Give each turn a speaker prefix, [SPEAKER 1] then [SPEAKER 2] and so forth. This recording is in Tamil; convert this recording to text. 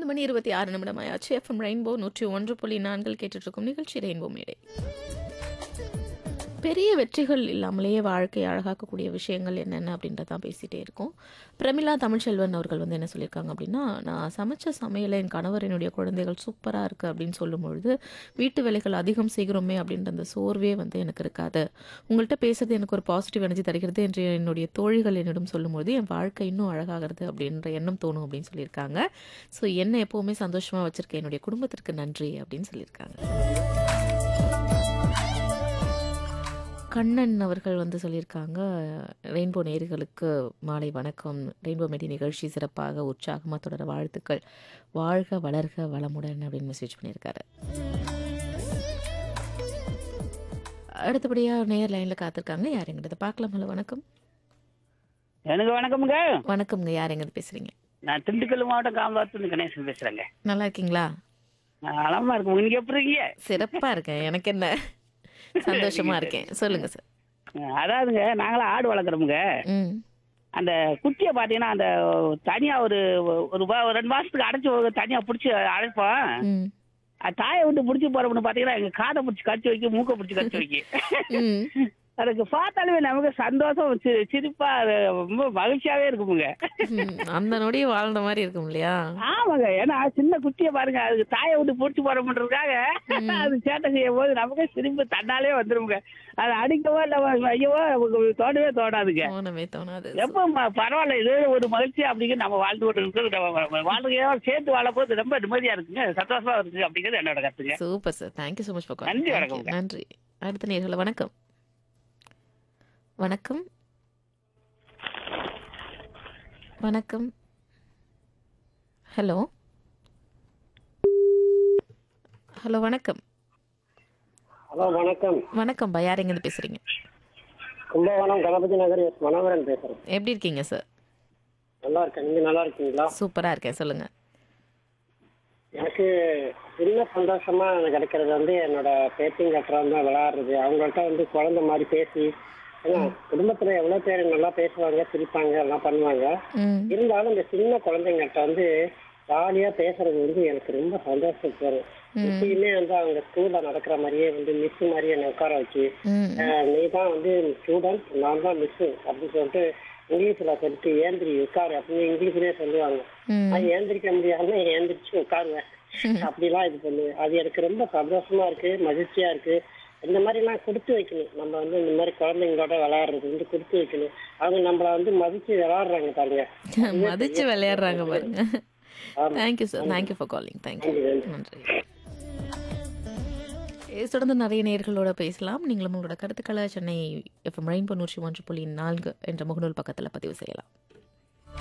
[SPEAKER 1] மணி இருபத்தி ஆறு நிமிடம் ஆயாச்சு எஃப்எம் ரெயின்போ நூற்றி ஒன்று புள்ளி நான்கில் கேட்டுட்டு இருக்கும் நிகழ்ச்சி ரெயின்போ மேடை பெரிய வெற்றிகள் இல்லாமலேயே வாழ்க்கையை அழகாக்கக்கூடிய விஷயங்கள் என்னென்ன அப்படின்றதான் பேசிகிட்டே இருக்கோம் பிரமிளா தமிழ்ச்செல்வன் அவர்கள் வந்து என்ன சொல்லியிருக்காங்க அப்படின்னா நான் சமைச்ச சமையலை என் கணவர் என்னுடைய குழந்தைகள் சூப்பராக இருக்குது அப்படின்னு சொல்லும் பொழுது வீட்டு வேலைகள் அதிகம் செய்கிறோமே அப்படின்ற அந்த சோர்வே வந்து எனக்கு இருக்காது உங்கள்கிட்ட பேசுறது எனக்கு ஒரு பாசிட்டிவ் எனர்ஜி தருகிறது என்று என்னுடைய தோழிகள் என்னிடம் சொல்லும்போது என் வாழ்க்கை இன்னும் அழகாகிறது அப்படின்ற எண்ணம் தோணும் அப்படின்னு சொல்லியிருக்காங்க ஸோ என்னை எப்போவுமே சந்தோஷமாக வச்சுருக்கேன் என்னுடைய குடும்பத்திற்கு நன்றி அப்படின்னு சொல்லியிருக்காங்க கண்ணன் அவர்கள் வந்து சொல்லியிருக்காங்க ரெயின்போ நேர்களுக்கு மாலை வணக்கம் ரெயின்போ மெடி நிகழ்ச்சி சிறப்பாக உற்சாகமாக தொடர வாழ்த்துக்கள் வாழ்க வளர்க வளமுடன் அப்படின்னு மெசேஜ் பண்ணியிருக்காரு அடுத்தபடியாக நேர் லைனில் காத்திருக்காங்க யார் எங்கிறது பார்க்கலாம் ஹலோ வணக்கம்
[SPEAKER 2] எனக்கு வணக்கமுங்க
[SPEAKER 1] வணக்கம்ங்க யார் எங்கிறது பேசுகிறீங்க
[SPEAKER 2] நான் திண்டுக்கல் மாவட்டம் காமராஜ் கணேசன் பேசுறேங்க
[SPEAKER 1] நல்லா இருக்கீங்களா
[SPEAKER 2] நான் நலமா இருக்கும் நீங்க எப்படி இருக்கீங்க
[SPEAKER 1] சிறப்பாக இருக்கேன் எனக்கு என்ன சந்தோஷமா இருக்கேன் சொல்லுங்கள் சார்
[SPEAKER 2] அதாவதுங்க நாங்களாம் ஆடு வளர்க்குறோமுங்க
[SPEAKER 1] ம்
[SPEAKER 2] அந்த குட்டியை பார்த்தீங்கன்னா அந்த தனியா ஒரு ஒரு வா- ஒரு ரெண்டு மாசத்துக்கு அடைச்சி தனியா பிடிச்சி அடைப்போம்
[SPEAKER 1] ம்
[SPEAKER 2] அது தாயை விட்டு பிடிச்சி போறோம்னு பார்த்தீங்கன்னா எங்க காதை பிடிச்சி கடிச்சு வைக்க மூக்கை பிடிச்சி கடிச்சு வைக்க
[SPEAKER 1] ம்
[SPEAKER 2] அதுக்கு பார்த்தாலுமே நமக்கு சந்தோஷம் சி- சிரிப்பா அது ரொம்ப மகிழ்ச்சியாவே இருக்குமுங்க
[SPEAKER 1] ம், அந்த நொடி வாழ்ந்த மாதிரி இருக்கும் இல்லையா
[SPEAKER 2] ஆமாங்க ஏன்னா சின்ன குட்டியை பாருங்க அதுக்கு தாயை விட்டு பிடிச்சி போறோம்ன்றதுக்காக அது சேட்டை செய்யும் போது நமக்கு சிரிப்பு தன்னாலே வந்துருமுங்க அது அடிக்கவோ இல்ல ஐயவோ நமக்கு தோணவே தோணாதுங்க
[SPEAKER 1] தோணவே தோணாது
[SPEAKER 2] எப்போ ம- பரவாயில்ல இது ஒரு மகிழ்ச்சி அப்படிங்கிற நம்ம வாழ்ந்து கொண்டு இருக்கிறது நம்ம வாழ்க்கையோட சேர்த்து வாழ போது ரொம்ப நிம்மதியா இருக்குங்க சந்தோஷமா இருக்கு அப்படிங்கிறது என்னோட கருத்துங்க
[SPEAKER 1] super sir thank you so much for
[SPEAKER 2] நன்றி, வணக்கம்.
[SPEAKER 1] நன்றி அடுத்த நேர்களை வணக்கம் வணக்கம் வணக்கம் ஹலோ ஹலோ வணக்கம்
[SPEAKER 3] ஹலோ வணக்கம்
[SPEAKER 1] வணக்கம்பா யார் எங்கேருந்து பேசுறீங்க
[SPEAKER 3] கும்பகோணம் கணபதி நகர் எஸ் மனோகரன் பேசுறேன்
[SPEAKER 1] எப்படி இருக்கீங்க சார்
[SPEAKER 3] நல்லா இருக்கேன் நீங்க நல்லா இருக்கீங்களா
[SPEAKER 1] சூப்பரா இருக்கேன் சொல்லுங்க
[SPEAKER 3] எனக்கு என்ன சந்தோஷமா எனக்கு கிடைக்கிறது வந்து என்னோட பேத்திங்க அப்புறம் தான் விளையாடுறது அவங்கள்ட்ட வந்து குழந்தை மாதிரி பேசி ஏன்னா குடும்பத்துல எவ்வளவு பேர் நல்லா பேசுவாங்க சிரிப்பாங்க எல்லாம் பண்ணுவாங்க
[SPEAKER 1] ம்
[SPEAKER 3] இருந்தாலும் இந்த சின்ன குழந்தைங்கள்ட்ட வந்து ஜாலியா பேசுறது வந்து எனக்கு ரொம்ப சந்தோஷம் தரும் எப்பயுமே வந்து அவங்க ஸ்கூல்ல நடக்கிற மாதிரியே வந்து மிஸ் மாதிரியே என்னை உட்கார வச்சு
[SPEAKER 1] ம்
[SPEAKER 3] ஆஹ் நீ தான் வந்து ஸ்டூடெண்ட் நான் தான் மிஸ் அப்படின்னு சொல்லிட்டு இங்கிலீஷ்ல சொல்லிட்டு ஏந்திரி உட்காரு அப்படின்னு இங்கிலீஷ்லயே சொல்லுவாங்க
[SPEAKER 1] ம்
[SPEAKER 3] நான் ஏந்திரிக்க முடியாம ஏந்திரிச்சு உட்காருவேன் அப்படிலாம் இது பண்ணுவேன் அது எனக்கு ரொம்ப சந்தோஷமா இருக்கு மகிழ்ச்சியா இருக்கு இந்த மாதிரி எல்லாம் கொடுத்து வைக்கணும் நம்ம வந்து இந்த மாதிரி குழந்தைங்களோட விளையாடுறது வந்து கொடுத்து வைக்கணும் அவங்க நம்மள வந்து மதிச்சு விளையாடுறாங்க பாருங்க
[SPEAKER 1] மதிச்சு விளையாடுறாங்க பாருங்க
[SPEAKER 3] ஆமா.
[SPEAKER 1] Thank you sir thank you for calling thank you
[SPEAKER 3] நன்றி,
[SPEAKER 1] நன்றி இதை தொடர்ந்து நிறைய நேர்களோட பேசலாம் நீங்களும் உங்களோட கருத்துக்களை சென்னை எஃப்எம் ரெயின்போ நூற்றி ஒன்று புள்ளி நான்கு என்ற முகநூல் பக்கத்தில் பதிவு செய்யலாம்